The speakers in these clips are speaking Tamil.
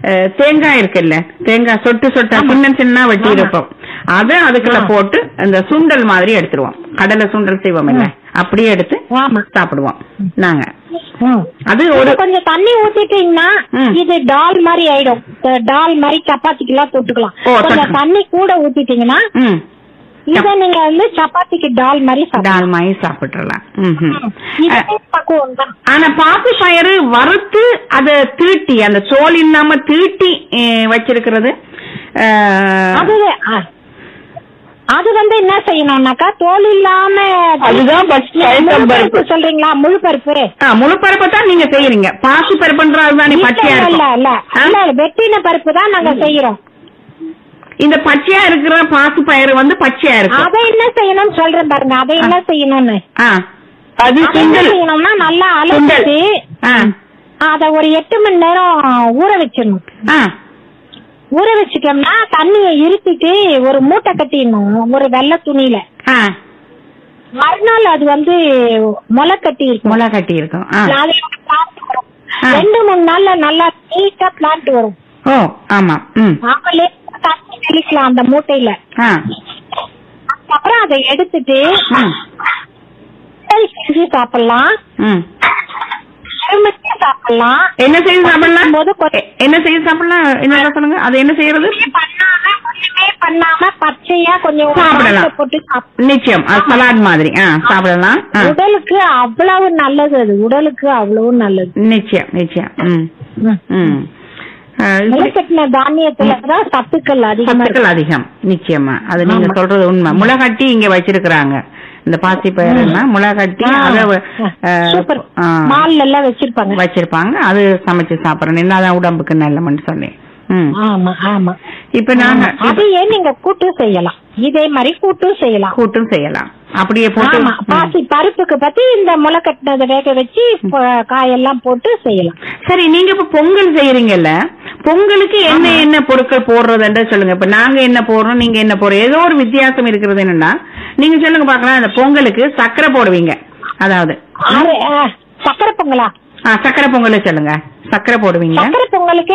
அஹ், தேங்காய் இருக்குல்ல தேங்காய் சொட்டு சொட்டா சின்ன சின்ன வெட்டி ஆமா. இருப்போம் அத அதுக்குள்ள ஆ. போட்டு அந்த சுண்டல் மாதிரி எடுத்துருவோம் கடலை சுண்டல் செய்வோம் இல்ல அப்படியே எடுத்து ஆமா சாப்பிடுவோம் நாங்க ம். அது இது ஒரு கொஞ்சம் தண்ணி ஊத்திட்டீங்கன்னா ம். இது டால் மாதிரி ஆயிடும் இந்த டால் மாதிரி சப்பாத்திக்கு எல்லாம் தொட்டுக்கலாம் ஓ, கொஞ்சம் தொட்டு- தண்ணி கூட ஊத்திட்டீங்கன்னா ம் இத நீங்க வந்து சப்பாத்திக்கு டால் மாதிரி சாப்பிடலாம் டால் மாதிரி சாப்பிட்டுறலாம் ம்ஹும். இது அஹ், பக்குவம் தான் ஆனா பாசி பயிறு வறுத்து அத தீட்டி அந்த தோல் இல்லாம தீட்டி அஹ், வச்சிருக்கிறது அஹ், அது ஆ. அது வந்து என்ன செய்யணும்னாக்கா தோல் இல்லாம அதுதான் first முழு பயத்தம் பருப்பு. பருப்பு சொல்றீங்களா முழு பருப்பு ஆ, முழு பருப்பை தான் நீங்க செய்யறீங்க பாசி பருப்புன்றது தானே பச்சையா இல்ல இல்ல இருக்கும் இல்ல ஆ? இல்ல வெட்டின பருப்பு தான் நாங்க செய்யறோம் இந்த பச்சையா இருக்கிற பாசி பயிறு வந்து பச்சையா இருக்கும் அதை என்ன செய்யணும்னு சொல்றேன் பாருங்க அதை என்ன செய்யணும்னு ஆ அது அதை என்ன சுண்டல் செய்யணும்னா நல்லா அலசிட்டு ஆ அத ஒரு எட்டு மணி நேரம் ஊற வச்சிடணும் ஆ ஊற வச்சுட்டோம்னா தண்ணியை இருத்திட்டு ஒரு மூட்டை கட்டிடணும் ஒரு வெள்ளை துணியில ஆ மறுநாள் அது வந்து முளை கட்டி இருக்கும் முளை கட்டி இருக்கும் ஆ அது plant வரும். ஆ. ரெண்டு மூணு நாள்ல நல்லா நீட்டா பிளான்ட் வரும் ஓ ஆமா ம் நாமளே தண்ணி தெளிக்கலாம் அந்த மூட்டையில ஆ அதுக்கப்புறம் அதை எடுத்துட்டு ம் சுண்டல் செஞ்சு சாப்பிடலாம் ம் எலுமிச்சை சாப்பிடலாம் என்ன செய்து சாப்பிடலாம் போது கொஞ்சம் எ- என்ன செய்து சாப்பிடலாம் என்ன சொல்லுங்க அது என்ன செய்யறது பண்ணாம ஒண்ணுமே பண்ணாம பச்சையா கொஞ்சம் ஒரு சாப்பிடலாம். நாக்குல போட்டு சாப்பிடலாம். நிச்சயம் அது சலாட் மாதிரி ஆ சாப்பிடலாம் ஆ உடலுக்கு அவ்வளவு நல்லது அது உடலுக்கு அவ்வளவு நல்லது நிச்சயம் நிச்சயம் ம் ம் ஆ, இப்படி முளைக்கட்டின தானியத்துலதான் சத்துக்கள் அதிகமா சத்துக்கள் இருக்கு அதிகம் நிச்சயமா அது நீங்க ஆமா. சொல்றது உண்மை முளைகட்டி இங்க வச்சிருக்கிறாங்க இந்த பாசி பயிரெல்லாம் முளைகட்டி ஆ, அத ஆ, சூப்பர் ஆ, மால்ல எல்லாம் வச்சிருப்பாங்க வச்சிருப்பாங்க அது சமைச்சு சாப்பிடணும் என்னதான் உடம்புக்கு நல்லமன்னு சொல்லி ம் ஆமா ஆமா இப்ப நாங்க அதையே நீங்க கூட்டு செய்யலாம் இதே மாதிரி கூட்டும் செய்யலாம் கூட்டும் செய்யலாம் அப்படியே போட்டு ஆமா ம். பாசி பருப்புக்கு பத்தி இந்த முளை கட்டினதை வேக வச்சு ப- காயெல்லாம் போட்டு செய்யலாம் சரி நீங்க இப்ப பொங்கல் செய்யறீங்கல்ல பொங்கலுக்கு என்ன என்ன பொருட்கள் போடுறதுன்ற சொல்லுங்க இப்ப நாங்க என்ன போடுறோம் நீங்க என்ன போடுறோம் ஏதோ ஒரு வித்தியாசம் இருக்கிறது என்னன்னா நீங்க சொல்லுங்க பாக்கலாம் அந்த பொங்கலுக்கு சக்கரை போடுவீங்க அதாவது ஆறு, ஆ, சக்கரை பொங்கலா ஆ, சக்கரை பொங்கல் சொல்லுங்க சக்கரை போடுவீங்க சக்கரை பொங்கலுக்கு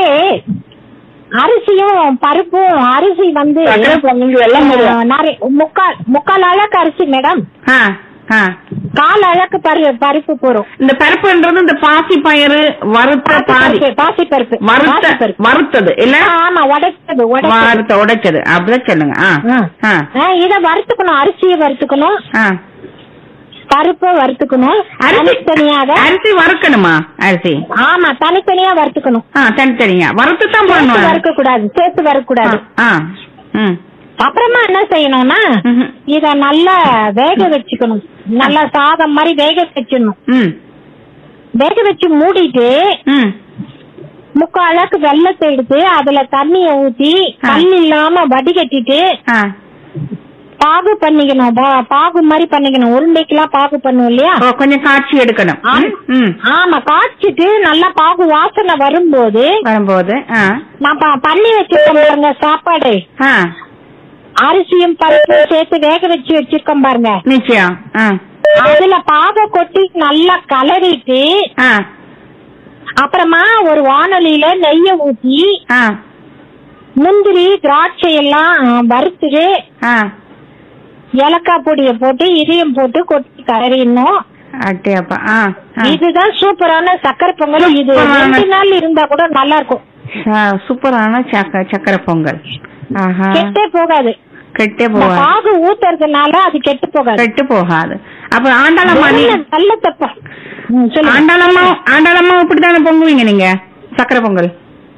அரிசியும் பருப்பும் அரிசி வந்து சக்கரை பொங்கலுக்கு வெல்லம் போடுவோம். ஆ, நிறைய- முக்கால் முக்கால் அழகு அரிசி மேடம் ஆ, ஆ. கால் அழகு பரு பருப்பு போறோம் இந்த பருப்புன்றது இந்த பாசி பயிறு வறுத்த பாதி பாசி பருப்பு வறுத்த பருப்பு வறுத்தது இல்ல ஆமா உடைச்சது உடைச்சது வறுத்த உடைச்சது அப்படிதான் சொல்லுங்க ஆ, ஆ. ஆ, ஆ, இத வறுத்துக்கணும் அரிசியை வறுத்துக்கணும் ஆ. பருப்பை வறுத்துக்கணும் அரிசி தனித்தனியாக அரிசி வறுக்கணுமா அரிசி ஆமா தனித்தனியா வறுத்துக்கணும் ஆ தனித்தனியா வறுத்து தான் சேர்த்து போடணும் வறுக்க கூடாது சேர்த்து வறுக்க கூடாது ஆ ம் அப்புறமா என்ன செய்யணும்னா ம்ஹும். இத நல்லா வேக வச்சுக்கணும் நல்லா சாதம் மாதிரி வேக வச்சிடணும் ம் வேக வச்சு மூடிட்டு ம் முக்கால் அளவுக்கு வெள்ளத்தை எடுத்து அதுல தண்ணிய ஊத்தி ஆ. கல் இல்லாம வடிகட்டிட்டு ஆ பாகு பண்ணிக்கணும் பா- பாகு மாதிரி பண்ணிக்கணும் உருண்டைக்கெல்லாம் பாகு பண்ணுவோம் இல்லையா ஓ, கொஞ்சம் காய்ச்சி எடுக்கணும் ஆ. ம், ம் ஆமா காய்ச்சிட்டு நல்லா பாகு வாசனை வரும்போது வரும்போது ஆ நான் ப- பண்ணி வச்சிருக்கோம் பாருங்க சாப்பாடு ஆ அரிசியும் பருப்பும் சேர்த்து வேக வச்சு வச்சிருக்கோம் பாருங்க நிச்சயம் ஆ அதுல பாக கொட்டி நல்லா கலரிட்டு ஆ அப்புறமா ஒரு வானொலியில நெய்ய ஊத்தி ஆ முந்திரி திராட்சை எல்லாம் ஆ, வறுத்துட்டு ஆ ஏலக்காய் பொடிய போட்டு இதையும் போட்டு கொட்டி கலரிடணும் அட்டியாப்பா ஆ ஆ. இதுதான் சூப்பரான சக்கரை பொங்கல் இது சூப்பரான- ரெண்டு நாள் இருந்தா கூட நல்லா இருக்கும் ஆ, சூப்பரான சக்க சக்கரை பொங்கல் ஆஹா கெட்டே போகாது கெட்டே இந்த போகாது பாகு ஊத்துறதுனால அது கெட்டு போகாது கெட்டு போகாது அப்ப ஆண்டாளம்மா நீ நல்ல- நல்ல தப்பா ம், சொல்லுங்க ஆண்டாளம்மா ஆண்டாளம்மா இப்படித்தானே பொங்குவீங்க நீங்க சக்கரை பொங்கல்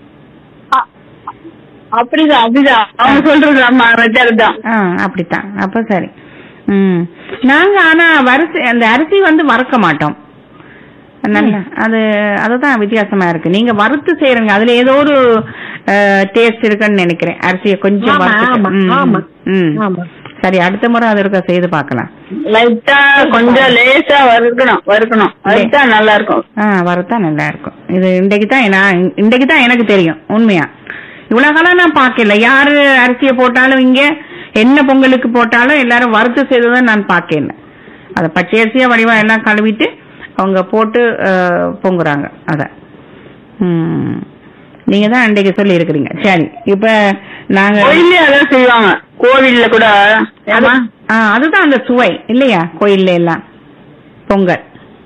அப்படிதான் அப்படிதான் அவங்க சொல்றது ஆமா மெத்தட் தான் ஆ அப்படித்தான் அப்ப சரி ம் நாங்க ஆனா வரிசை அந்த அரிசி வந்து வறுக்க மாட்டோம் நல்ல அது அதுதான் வித்தியாசமா இருக்கு நீங்க வறுத்து செய்யறீங்க அதுல ஏதோ ஒரு டேஸ்ட் இருக்குன்னு நினைக்கிறேன் அரிசியை கொஞ்சம் ஆமா, வறுத்துட்டு. ஆமா, ம், ஆமா. ம். ஆமா சரி அடுத்த முறை அது இருக்க செய்து பார்க்கலாம் லைட்டா கொஞ்சம் லேசா வறுக்கணும் வறுக்கணும் வறுத்தா நல்லா இருக்கும் ஆ வறுத்தா நல்லா இருக்கும் இது இன்றைக்கு தான் நான் இன்றைக்கு தான் எனக்கு தெரியும் உண்மையா இவ்வளவு காலம் நான் பார்க்கல யாரு அரிசியை போட்டாலும் இங்க என்ன பொங்கலுக்கு போட்டாலும் எல்லாரும் வறுத்து செய்ததான் நான் பார்க்கல அத பச்சை அரிசியா வடிவா எல்லாம் கழுவிட்டு அவங்க போட்டு அஹ், பொங்குறாங்க அத ம். நீங்க தான் அன்றைக்கு சொல்லி இருக்கிறீங்க சரி இப்ப நாங்க கோயிலே அதான் செய்வாங்க கோவில்ல கூட அது- ஏம்மா? ஆ, அதுதான் அந்த சுவை இல்லையா கோயில்ல எல்லாம் பொங்கல்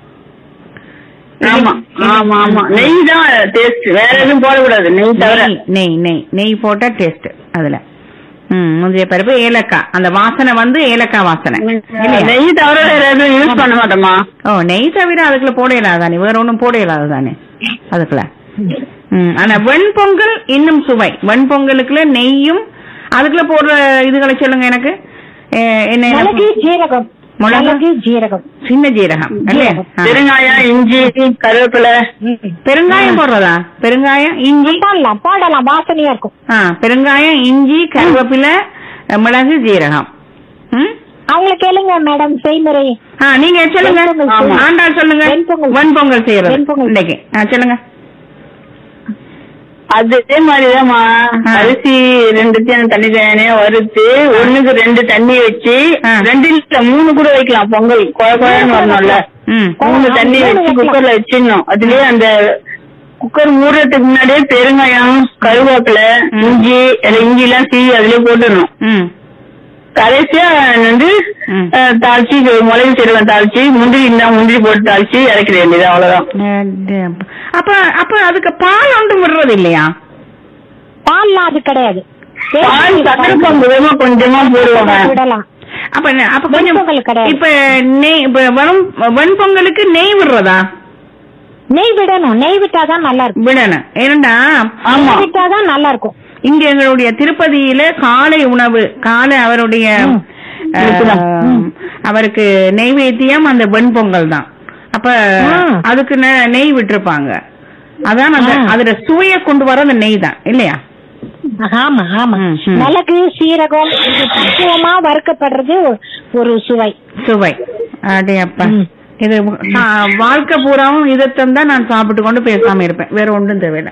ஆமா ஆமா ஆமா நெய் தான் டேஸ்ட் வேற எதுவும் போடக்கூடாது நெய் தவிர நெய் நெய் நெய் நெய் போட்டா டேஸ்ட் அதுல ம் முந்தைய பருப்பு ஏலக்காய் அந்த வாசனை வந்து ஏலக்காய் வாசனை இல்லையா? நெய் தவிர வேற எதுவும் யூஸ் பண்ண மாட்டோமா ஓ நெய் தவிர அதுக்குள்ள போட இயலாது தானே வேற ஒண்ணும் போட இயலாது தானே அதுக்குள்ள ம் ஆனா வெண்பொங்கல் இன்னும் சுவை வெண்பொங்கலுக்குள்ள நெய்யும் அதுக்குள்ள போடுற இதுகளை சொல்லுங்க எனக்கு எ, என்ன மிளகு ஜீரகம் மிளகு? மிளகு ஜீரகம் சின்ன ஜீரகம் இல்லையா ஆ. பெருங்காயம் இஞ்சி கருவேப்பிலை பெருங்காயம் போடுறதா பெருங்காயம் இஞ்சி போடலாம் போடலாம் வாசனையா இருக்கும் ஆ பெருங்காயம் இஞ்சி கருவேப்பிலை மிளகு ஜீரகம் ம் அவங்களை கேளுங்க மேடம் செய்முறை ஆ நீங்க சொல்லுங்க வெண்பொங்கல் செய்யணும். ஆண்டாள் சொல்லுங்க வெண்பொங்கல். வெண்பொங்கல் செய்யறது வெண்பொங்கல். இன்னைக்கு ஆ சொல்லுங்க அதே மாதிரிதாம்மா ஆ. அரிசி ரெண்டுத்தையும் தண்ணி தனியா வறுத்து ஒண்ணுக்கு ரெண்டு தண்ணி வச்சு ஆ. ரெண்டு இல்ல மூணு கூட வைக்கலாம் பொங்கல் குழ குழன்னு வரணும்ல ம் மூணு தண்ணி மூணு வச்சு வைக்கலாம். குக்கர்ல வச்சிடணும் அதுலயே அந்த குக்கர் மூடுறதுக்கு முன்னாடியே பெருங்காயம் கருவேப்பிலை ம். இஞ்சி இல்ல இஞ்சி எல்லாம் சீவி அதுலயே போட்டுடணும் ம் கடைசியா வந்து ம். அஹ், தாளிச்சு மிளகு சீரகம் தாளிச்சு முந்திரி இருந்தா முந்திரி போட்டு தாளிச்சு இறக்கிட வேண்டியது அவ்வளவுதான் அட- அப்ப அப்ப அதுக்கு பால் ஒன்றும் விடுறது இல்லையா பால்லாம் அது கிடையாது பால் சக்கரை பங்குமா கொஞ்சமா போடுவாங்க விடலாம் அப்ப என்ன- அப்ப கொஞ்சம் வெண்பொங்கல் கிடையாது. இப்ப நெய் இப்ப வரும் வெண்பொங்கலுக்கு நெய் விடுறதா நெய் விடணும் நெய் விட்டாதான் நல்லா இருக்கும் விடணும் ஏனண்டா ஆமா நெய் விட்டாதான் நல்லா இருக்கும் இங்க எங்களுடைய திருப்பதியில காலை உணவு காலை அவருடைய ம். ஆஹ், அவருக்கு நெய்வேத்தியம் அந்த வெண்பொங்கல் தான் அப்ப ம். அதுக்கு நெ- நெய் விட்டிருப்பாங்க அதான் அந்த ம். அதுல சுவைய கொண்டு வர அந்த நெய் தான் இல்லையா ஆமா ஆமா ம், ம். மிளகு சீரகம் இது பக்குவமா வறுக்கப்படுறது ஒரு சுவை சுவை அடே அப்பா ம். இது ஆ, வாழ்க்கை பூராவும் இதைத்தான் தான் நான் சாப்பிட்டு கொண்டு பேசாம இருப்பேன் வேற ஒன்றும் தேவையில்லை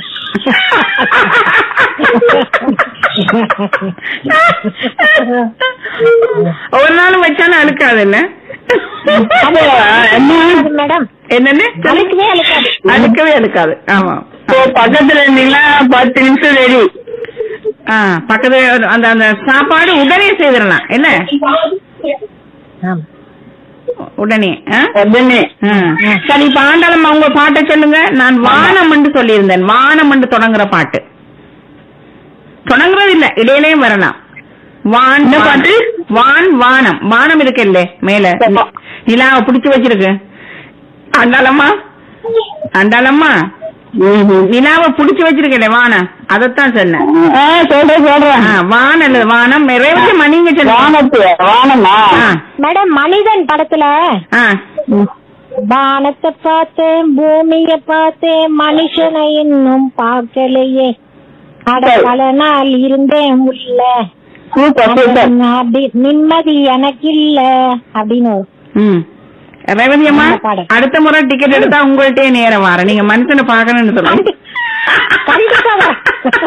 ஒரு நாளும் வச்சாலும் அழுக்காது இல்ல அது என்ன மேடம் என்னன்னு அழுக்கவே அழுக்காது அழுக்கவே அழுக்காது ஆமா இப்போ பக்கத்துல இருந்தீங்கன்னா பத்து நிமிஷம் ரெடி ஆ பக்கத்து அந்த அந்த சாப்பாடு உடனே செய்திடலாம் என்ன ஆமா. உடனே ஆ? உடனே ஆ. சரி இப்ப ஆண்டாளம்மா உங்க பாட்டை சொல்லுங்க நான் வானம் என்று சொல்லியிருந்தேன் வானம் என்று தொடங்குற பாட்டு தொடங்குறது இல்ல இடையிலயும் வரலாம் வான் என்ன வானம். பாட்டு? வான் வானம் வானம் இருக்குல்ல மேல நி- நிலாவை பிடிச்சு வச்சிருக்கு ஆண்டாளம்மா ஆண்டாளம்மா ம்ஹும். நிலாவை பிடிச்சு வச்சிருக்கல வானம் அதத்தான் சொன்னேன் ஆ, சொல்றேன் சொல்றேன் ஆ, வான் அல்லது வானம் ரேவதி மணிங்க சொல்லுங்க வானத்து வானமா ஆ, மேடம் மனிதன் படத்துல ஆ. வானத்தை பார்த்தேன் பூமிய பார்த்தேன் மனுஷனை இன்னும் பார்க்கலையே அட சரி. பல நாள் இருந்தேன் உள்ள சூப்பர் சூப்பர் அப்படி நிம்மதி எனக்கு இல்ல அப்படின்னு வரும். ம். ரேவதி அம்மா நல்ல பாடல். அடுத்த முறை டிக்கெட் எடுத்தா உங்கள்ட்டே நேரம் வரேன் நீங்க மனுஷனை பாக்கணும்னு சொல்லுங்க கண்டிப்பா வரும்.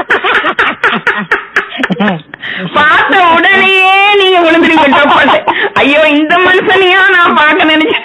பார்த்த உடனேயே நீங்க விழுந்துருங்க டப்பாட்டு. ஐயோ இந்த மனுஷனையா நான் பார்க்க நினைச்சேன்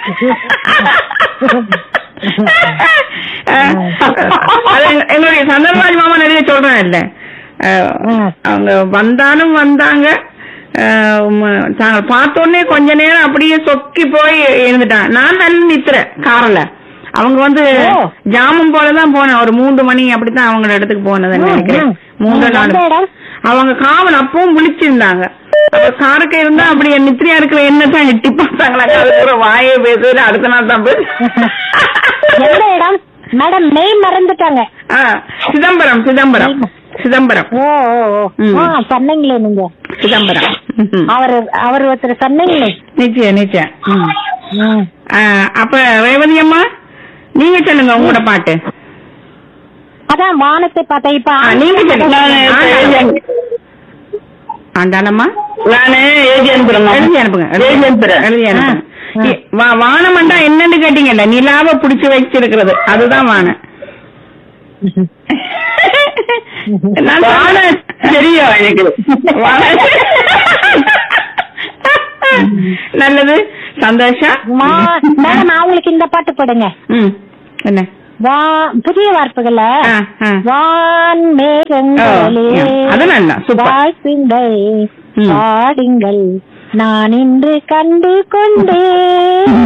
அஹ், அது எங்க- எங்களுடைய சந்தர்பாஜ் மாமா நிறைய சொல்றேன் இல்ல அஹ், ம். அவங்க வந்தாலும் வந்தாங்க அஹ், உம், தாங்க பார்த்த உடனே கொஞ்ச நேரம் அப்படியே சொக்கி போய் எழுந்துட்டாங்க நான் நல்ல நித்துறேன் கார்ல அவங்க வந்து ஓ. ஜாமம் போலதான் போனேன் ஒரு மூன்று மணி அப்படித்தான் அவங்க இடத்துக்கு போனதுன்னு ம், நினைக்கிறேன் ம். மூன்று ம், நாள் எந்த இடம்? அவங்க காவல் அப்பவும் விழிச்சிருந்தாங்க அப்ப காருக்கு இருந்தா அப்படி என் நித்திரியா இருக்கிற என்னதான் எட்டி பார்த்தாங்களா அதுக்கு வாயே பேசுறது அடுத்த நாள் தான் பேசு எந்த இடம் மேடம் நெய் மறந்துட்டாங்க ஆ, சிதம்பரம் சிதம்பரம் சிதம்பரம் ஓ ஓ ஓ ம். ஆ, சொன்னீங்களே நீங்க சிதம்பரம் ம்ஹும். அவர் அவர் ஒருத்தர் சொன்னீங்களே நிச்சயம் நிச்சயம் ம். ம். ஆ, அப்ப ரேவதி அம்மா நீங்க சொல்லுங்க உங்களோட பாட்டு அதான் வானத்தை பார்த்தேன் இப்ப ஆ, நீங்க சொல்லுங்க நானு ஆண்டாளம்மா. ஆண்டாளம்மா நானு எழுதி அனுப்புறேன் எழுதி அனுப்புங்க எழுதி அனுப்புறேன் எழுதி அனுப்புங்க ஆ. இ- வா- வானமண்டா என்னன்னு கேட்டீங்கல்ல நிலாவை புடிச்சு வச்சிருக்கிறது அதுதான் வானம் நான் வானம் தெரியும் எனக்கு வானம். நல்லது சந்தோஷம் மா- மேடம் அவங்களுக்கு இந்த பாட்டு போடுங்க ம் என்ன வா புதிய வார்ப்புகள ஆ, ஆ. வான் மேகங்களே ஓ, அது நல்லா, சூப்பர். வாழ்த்துங்கள் ம். பாடுங்கள் நான் இன்று கண்டு கொண்டேன்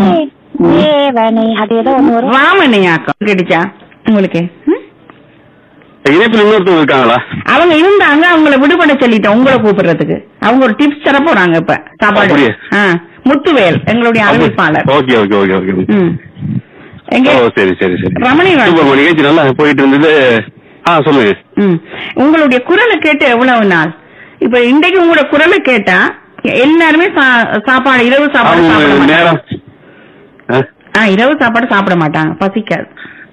தேவனை அது ஏதோ ஒண்ணு வரும் ராமனையாக்கம் கிடைச்சா உங்களுக்கு ம்? இணைப்பில் இன்னொருத்தவங்க இருக்காங்களா அவங்க இருந்தாங்க அவங்கள விடுபட சொல்லிட்டோம் உங்களை கூப்பிடுறதுக்கு அவங்க ஒரு டிப்ஸ் தர போறாங்க இப்ப சாப்பாடு அப்படியே? ஆ, முத்துவேல் எங்களுடைய அறிவிப்பாளர் ஓகே ஓகே ஓகே ஓகே ம். எங்க ஓ சரி சரி சரி ரமணி வாழ்த்து. சூப்பர் உங்க நிகழ்ச்சி நல்லா போயிட்டு இருந்தது ஆ சொல்லுங்க ம். உங்களுடைய குரலை கேட்டு எவ்வளவு நாள் இப்ப இன்றைக்கு உங்களோட குரலை கேட்டா எல்லாருமே சா- சாப்பாடு இரவு சாப்பாடு சாப்பிட அவங்க மாட்டாங்க. நேரம் ஆ? ஆ, இரவு சாப்பாடு சாப்பிட மாட்டாங்க பசிக்காது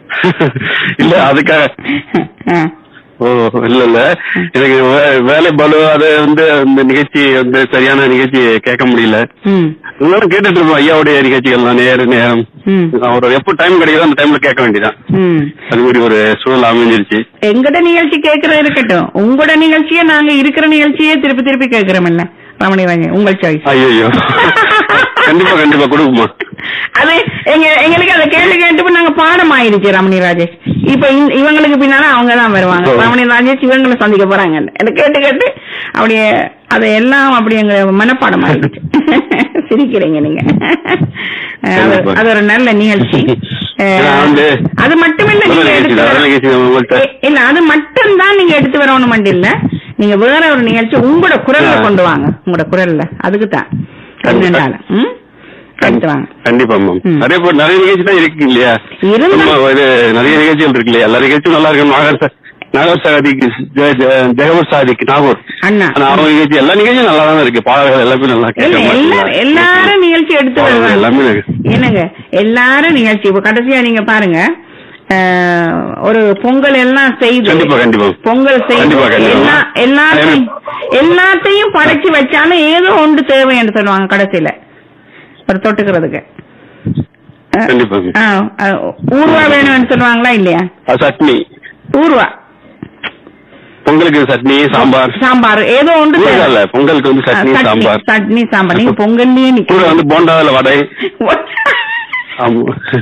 இல்ல அதுக்காக ஆ. ஓ இல்ல இல்ல எனக்கு வே- வேலை பலு அது வந்து அந்த நிகழ்ச்சி வந்து சரியான நிகழ்ச்சி கேட்க முடியல ம். இருந்தாலும் கேட்டுட்டு இருக்கோம் ஐயாவுடைய நிகழ்ச்சிகள் நேரு நேரம் ம். ஒரு எப்போ டைம் கிடைக்குதோ அந்த டைம்ல கேட்க வேண்டியதான் ம். அது மாதிரி ஒரு சூழல் அமைஞ்சிருச்சு எங்கட நிகழ்ச்சி கேட்கறது இருக்கட்டும் உங்களோட நிகழ்ச்சியே நாங்க இருக்கிற நிகழ்ச்சியே திருப்பி திருப்பி கேட்கிறோம் இல்ல ரமணி வாங்க உங்கள் சாய்ஸ் ஐயோ கண்டிப்பா கண்டிப்பா கொடுக்குமா அது எங்க எங்களுக்கு அந்த கேள்வி கேட்டு நாங்க பாடம் ஆயிடுச்சு ரமணி ராஜேஷ் இப்ப இந்த- இவங்களுக்கு பின்னால அவங்க தான் வருவாங்க ஓ. ரமணி ராஜேஷ் இவங்களை சந்திக்க போறாங்க அதை கேட்டு கேட்டு அப்படியே அதை எல்லாம் அப்படி எங்க மனப்பாடம் ஆயிடுச்சு சிரிக்கிறீங்க நீங்க அது- அது ஒரு நல்ல நிகழ்ச்சி அஹ், நான் வந்து- அது மட்டுமில்ல நல்ல நீங்க நிகழ்ச்சி எடுத்து தான், நல்ல வர- நிகழ்ச்சி தான் உங்கள்ட்ட. இ- இல்ல அது மட்டும்தான் நீங்க எடுத்து வரணும் மண்டி இல்ல நீங்க வேற ஒரு நிகழ்ச்சி உங்களோட குரல்ல ஆ. கொண்டு வாங்க உங்களோட குரல்ல அதுக்கு தான் ரெண்டு கண்டிப்பா. நாள் ம் எடுத்து வாங்க கண்டிப்பா மேம் ம். நிறைய பேர் நிறைய நிகழ்ச்சி தான் இருக்கு இல்லையா இருந்தா- சும்மா இது நிறைய நிகழ்ச்சிகள் இருக்கு இல்லையா எல்லா நிகழ்ச்சியும் நல்லா இருக்கு நாகர் ச- நாகர் சாதிக்கு ஜெகவர் சாதிக்கு நாகூர் அண்ணா ஆனா அவங்க நிகழ்ச்சி எல்லா நிகழ்ச்சியும் நல்லா தான் இருக்கு பாடல்கள் எல்லாமே நல்லா இல்ல கேட்க எல்லாரும் மாட்டீங்களா? எல்லாரும் நிகழ்ச்சி எடுத்து பாடல்கள் வருவாங்க எல்லாமே இருக்கு. என்னங்க எல்லாரும் நிகழ்ச்சி இப்ப கடைசியா நீங்க பாருங்க அஹ், ஒரு பொங்கல் எல்லாம் செய்து கண்டிப்பா கண்டிப்பா பொங்கல் செய்து கண்டிப்பா, கண்டிப்பா. எல்லா எல்லாத்தையும் எல்லாத்தையும் படைச்சு வச்சாலும் ஏதோ ஒன்று தேவை என்று சொல்லுவாங்க கடைசியில ஒரு தொட்டுக்கிறதுக்கு அஹ், கண்டிப்பா. அஹ், அஹ், ஊர்வா வேணும்னு சொல்லுவாங்களா இல்லையா அது சட்னி ஊர்வா பொங்கலுக்கு சட்னி சாம்பார் சாம்பார் ஏதோ ஒன்று தேவை. ஊறுகாய் இல்ல பொங்கலுக்கு வந்து சட்னி அஹ், சாம்பார் சட்னி சாம்பார் நீங்க பொங்கல்லயே கூட நிக்க வந்து போண்டாவில் வடை ஆமா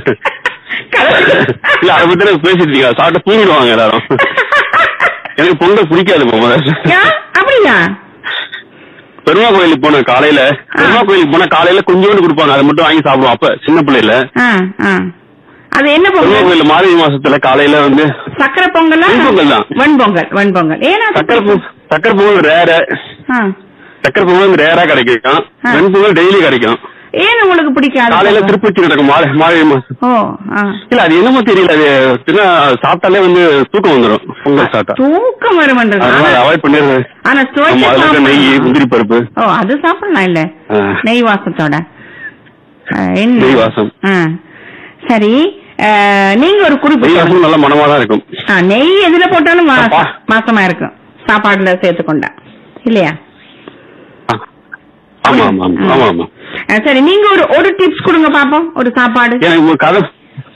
இல்ல அதை பத்தி எனக்கு பேசிட்டு இருக்கீங்க சாப்பிட்டு தூங்கிடுவாங்க எல்லாரும் எனக்கு பொங்கல் பிடிக்காது முதல்ல யா, அப்படியா பெருமா கோயிலுக்கு போன காலையில பெருமா கோயிலுக்கு போன காலையில கொஞ்சோண்டு கொடுப்பாங்க அதை மட்டும் வாங்கி சாப்பிடுவோம் அப்ப சின்ன பிள்ளையில ஆ, ஆ. அது என்ன பெருமா பொங்கல் கோயில்ல மார்கழி மாசத்துல காலையில வந்து சக்கரை பொங்கலா வெண்பொங்கல் தான். வெண்பொங்கல் வெண்பொங்கல் ஏன்னா அது- சக்கரை பொ- சக்கரை பொங்கல் ரேர ஆ. சக்கரை பொங்கல் ரேரா கிடைக்கும் ஆ. வெண்பொங்கல் டெய்லி கிடைக்கும் ஏன் உங்களுக்கு பிடிக்காது காலையில திருப்பதி நடக்கும் மாலை மார்கழி மாசம் ஓ ஆ. இல்ல அது என்னமோ தெரியல அது தின்னா சாப்பிட்டாலே வந்து தூக்கம் வந்துடும் பொங்கல் சாப்பிட்டா தூக்கம் வருமன்றது அதனால ஆனா- அவாய்ட் பண்ணிடுறது ஆனா சுவைச்சு ஆமா அதுல இருக்க நெய் சாப்பிடலாம். முந்திரி பருப்பு ஓ அது சாப்பிடலாம் இல்ல ஆ. நெய் வாசத்தோட ஆ, என்ன நெய் வாசம். ஆ. சரி ஆ, நீங்க ஒரு குறிப்பு நெய் சொல்லுங்க. வாசம் நல்ல மனமா தான் இருக்கும் ஆ, நெய் எதுல போட்டாலும் வா- அப்பா. வாசமா இருக்கும் சாப்பாடுல சேர்த்துக்கொண்டா இல்லையா ஆ. ஆமா ஆமா ஆமா ஆமா ஆமா ஆ, சரி நீங்க ஒரு ஒரு டிப்ஸ் கொடுங்க பாப்போம் ஒரு சாப்பாடு எனக்கு ஒரு கதை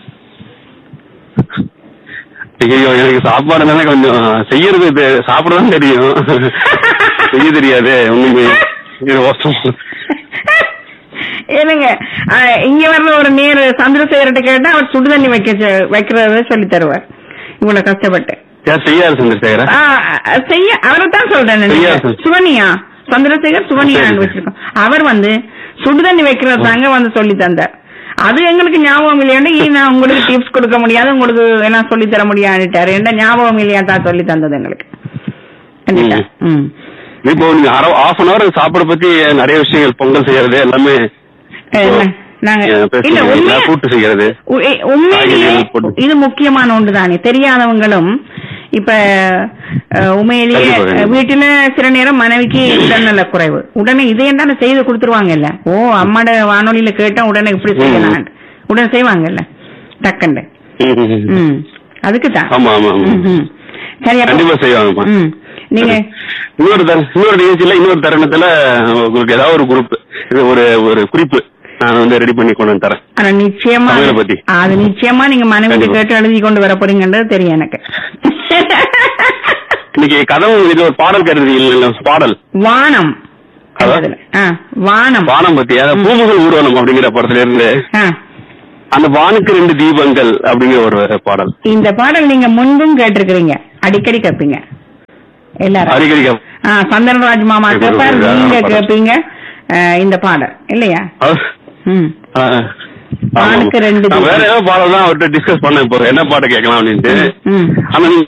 ஐயோ எனக்கு சாப்பாடு தானே கொஞ்சம் செய்யறது தெ- சாப்பிட தான் தெரியும் செய்ய தெரியாது ஒண்ணுமே இது கஷ்டம். என்னங்க ஆ, இங்க வர்ற ஒரு நேரு சந்திரசேகர்கிட்ட கேட்டா அவர் சுடு தண்ணி வைக்க சொ- வைக்கிறத சொல்லி தருவார் இவ்வளவு கஷ்டப்பட்டு யார் செய்யாது சந்திரசேகர ஆ, செய்ய அவரை தான் சொல்றேன் நான். செய்யாது. சுவனியா சந்திரசேகர் சுவனியா சரி. வச்சிருக்கோம் அவர் வந்து சுடுதண்ணி வைக்கிறது தாங்க வந்து சொல்லி தந்தார் அது எங்களுக்கு ஞாபகம் இல்லையாண்டு ஈ, நான் உங்களுக்கு டிப்ஸ் கொடுக்க முடியாது உங்களுக்கு என்ன சொல்லி தர முடியாதுட்டாரு என்ன ஞாபகம் இல்லையா தான் சொல்லி தந்தது எங்களுக்கு கண்டிப்பா ம் இப்போ நீங்க அரை ஹாஃப் அன் அவர் சாப்பாடு பத்தி நிறைய விஷயங்கள் பொங்கல் செய்யறது எல்லாமே என்ன, நாங்க ஏ, பேச இல்ல முடியல. உண்மையா கூட்டு செய்யறது உ- ஏ, உண்மையிலேயே காய்கறிகள் போட்டு. இது முக்கியமான ஒன்று தானே தெரியாதவங்களும் இப்ப அஹ், உண்மையிலேயே கண்டிப்பா, கண்டிப்பா. அஹ், வீட்டுல சில நேரம் மனைவிக்கு உடல்நல குறைவு உடனே இதையும் தானே செய்து கொடுத்துருவாங்கல்ல ஓ அம்மாட வானொலியில கேட்டா உடனே இப்படி செய்யலாம் உடனே செய்வாங்கல்ல டக்குண்டு ம், ம், ம். ம் அதுக்கு தான் ஆமா ஆமா ஆமா சரி அப்ப- கண்டிப்பா செய்வாங்கம்மா ம் நீங்க இன்னொரு தர இன்னொரு நிகழ்ச்சியில இன்னொரு தருணத்துல உங்களுக்கு ஏதாவது ஒரு குரூப் இது ஒரு ஒரு குறிப்பு நான் வந்து ரெடி பண்ணி கொண்டு வந்து தரேன் ஆனா நிச்சயமா சமையலை பத்தி. அது நிச்சயமா நீங்க மனைவிக்கு கண்டிப்பா. கேட்டு எழுதி கொண்டு வர போறீங்கன்றது தெரியும் எனக்கு இன்னைக்கு கதவு இது ஒரு பாடல் கருதி இல்ல பாடல் வானம் அதான். அதுல. ஆ, வானம் வானம் பத்தி அதாவது பூமுகல் ஊர்வலம் அப்படிங்கிற படத்துல இருந்து ஆ, அந்த வானுக்கு ரெண்டு தீபங்கள் அப்படிங்கிற ஒரு பாடல் இந்த பாடல் நீங்க முன்பும் கேட்டிருக்கிறீங்க அடிக்கடி கேட்பீங்க எல்லாரும் அடிக்கடி கேப்~ ஆ, சந்திரராஜ் மாமா இது கேட்பார் ஒரு நீங்க பாடல். கேட்பீங்க ஆ, இந்த பாடல் இல்லையா அஹ், ம் ஆ, ஆ. ஆமா. வானுக்கு ரெண்டு நான் வேற தீபம். ஏதோ பாடல் தான் அவர்கிட்ட டிஸ்கஸ் பண்ண இப்போ என்ன பாட்டு கேட்கலாம் அப்படின்ட்டு ம் ஆனா நீ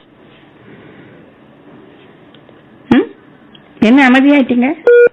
ம் என்ன அமைதியாயிட்டீங்க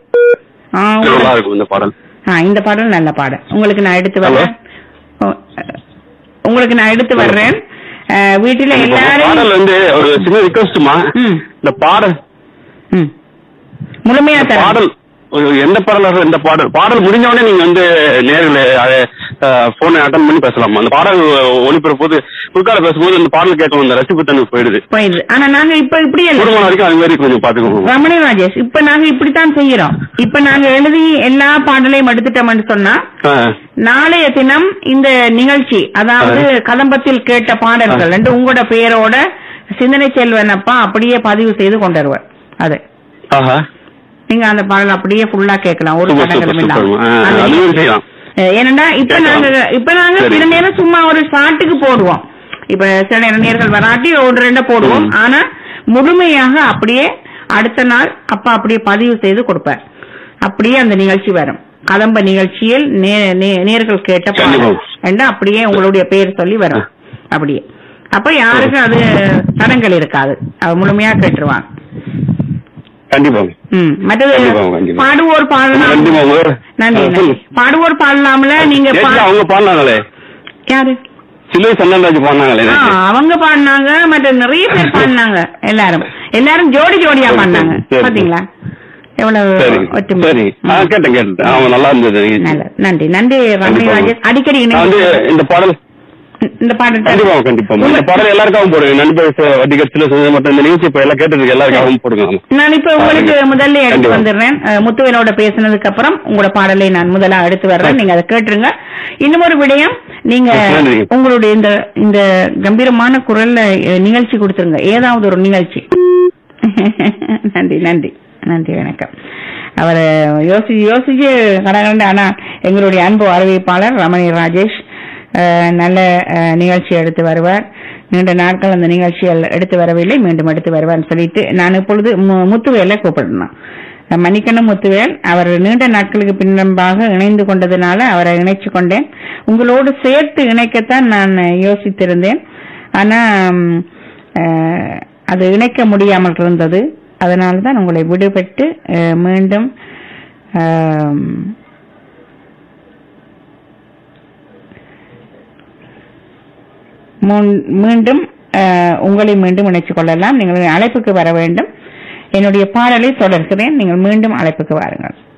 ஆ, நல்லா உங்களுக்கு- இருக்கும் இந்த பாடல் ஆ இந்த பாடல் நல்ல பாடல் உங்களுக்கு நான் எடுத்து Hello? வர்றேன் ஓ, அஹ், உங்களுக்கு நான் எடுத்து Hello. வர்றேன் அஹ், வீட்டுல இந்த பாடல் எல்லாரும் வந்து ஒரு சின்ன ரிக்வஸ்ட்மா ம் இந்த பாடல் ம் முழுமையா இந்த தரேன் பாடல் ஒரு எந்த பாடல் எந்த பாடல் பாடல் முடிஞ்ச உடனே நீங்க வந்து நேரில் போனை அட்டன் பண்ணி பேசலாமா அந்த பாடல் ஒளிபெறும் போது குறுக்கால பேசும்போது இந்த பாடல் கேட்கணும் இந்த ரசிப்பு தன்மை போயிடுது போயிடுது ஆனா நாங்க இப்ப இப்படி இல்ல குடும்பம் வரைக்கும் அது மாதிரி கொஞ்சம் பாத்துக்கோங்க ரமணி ராஜேஷ் இப்ப நாங்க இப்படித்தான் செய்யறோம் இப்ப நாங்க எழுதி எல்லா பாடலையும் எடுத்துட்டோம்னு சொன்னா ஆ, நாளைய தினம் இந்த நிகழ்ச்சி அதாவது கதம்பத்தில் கேட்ட பாடல்கள் ரெண்டு உங்களோட பெயரோட சிந்தனை செல்வன் அப்பா அப்படியே பதிவு செய்து கொண்டு வருவார் அது ஆஹா நீங்க அந்த பாடல் அப்படியே ஃபுல்லா கேட்கலாம் ஒரு சூப்பர், தடங்களும் சூப்பர், இல்லாம சூப்பர். ஆ, அந்த அது மாதிரி செய்யலாம். அஹ் ஏனண்டா இப்ப கேட்கலாம். நாங்க இப்ப நாங்க சரி. சில நேரம் சும்மா ஒரு ஷாட்டுக்கு போடுவோம் இப்ப சில நேரம் நேர்கள் வராட்டி ஒரு ரெண்ட போடுவோம் ம். ஆனா முழுமையாக அப்படியே அடுத்த நாள் அப்பா அப்படியே பதிவு செய்து கொடுப்பார் அப்படியே அந்த நிகழ்ச்சி வரும் கதம்ப நிகழ்ச்சியில் நே- நே- நேர்கள் கேட்ட பாடல் கண்டிப்பா. ரெண்டா அப்படியே உங்களுடைய பெயர் சொல்லி வரும் அப்படியே அப்ப யாருக்கும் அது தடங்கள் இருக்காது அது முழுமையா கேட்டுருவாங்க கண்டிப்பா ம் மற்றது கண்டிப்பா, கண்டிப்பா. பாடுவோர் பாடலாம் கண்டிப்பா உங்க நன்றி ஆ, நன்றி சொல்லு. பாடுவோர் பாடலாம்ல நீங்க பா- நேத்து அவங்க பாடினாங்களே யாரு சிலுவை சந்தன்ராஜ் பாடினாங்களே ஆ, நேத்து. அவங்க பாடினாங்க மற்ற நிறைய பேர் பாடினாங்க எல்லாரும் எல்லாரும் ஜோடி ஜோடியா சரி, பாடினாங்க சரி. பாத்தீங்களா எவ்வளவு சரி ஒற்றுமை சரி ஆ ம். கேட்டேன் கேட்டேன் அவங்க நல்லா இருந்தது நல்லது நன்றி நன்றி ரமணி கண்டிப்பா. ராஜேஷ் அடிக்கடி நான் வந்து இணைந்து இந்த பாடல் இந்த பாடல் கண்டிப்பா கண்டிப்பா இந்த பாடல் எல்லாருக்காகவும் போடுங்க நண்பர் வடிகட்சியில மற்ற இந்த நிகழ்ச்சி இப்ப எல்லாம் கேட்டதுக்கு எல்லாருக்காகவும் போடுங்க நான் இப்ப உங்களுக்கு பாருங்க. முதல்ல எடுத்து கண்டிப்பா. வந்துடுறேன் அஹ், முத்துவேலோட பேசினதுக்கு அப்புறம் உங்களோட பாடலை நான் முதலா எடுத்து வர்றேன் நீங்க அதை கேட்டுருங்க இன்னும் ஒரு விடயம் நீங்க நன்றி. உங்களுடைய இந்த இந்த கம்பீரமான குரல்ல அஹ், நிகழ்ச்சி கொடுத்துருங்க ஏதாவது ஒரு நிகழ்ச்சி நன்றி நன்றி நன்றி வணக்கம் அவர் யோசி யோசிச்சு கடகண்ட ஆனா எங்களுடைய அன்பு அறிவிப்பாளர் ரமணி ராஜேஷ் அஹ், நல்ல அஹ், நிகழ்ச்சி எடுத்து வருவார் நீண்ட நாட்கள் அந்த நிகழ்ச்சிகள் எடுத்து வரவில்லை மீண்டும் எடுத்து வருவார்னு சொல்லிட்டு நான் இப்பொழுது மு- முத்துவேலை கூப்பிடணும் மணிக்கணும் முத்துவேல் அவர் நீண்ட நாட்களுக்கு பின்னம்பாக இணைந்து கொண்டதுனால அவரை இணைச்சு கொண்டேன் உங்களோடு சேர்த்து இணைக்கத்தான் நான் யோசித்திருந்தேன் ஆனா ம், அஹ், அது இணைக்க முடியாமல் இருந்தது அதனால தான் உங்களை விடுபட்டு அஹ், மீண்டும் ஆம், முன்- மீண்டும் அஹ், உங்களை மீண்டும் இணைத்துக் கொள்ளலாம் நீங்கள் அழைப்புக்கு வர வேண்டும் என்னுடைய பாடலை தொடர்கிறேன் நீங்கள் மீண்டும் அழைப்புக்கு வாருங்கள்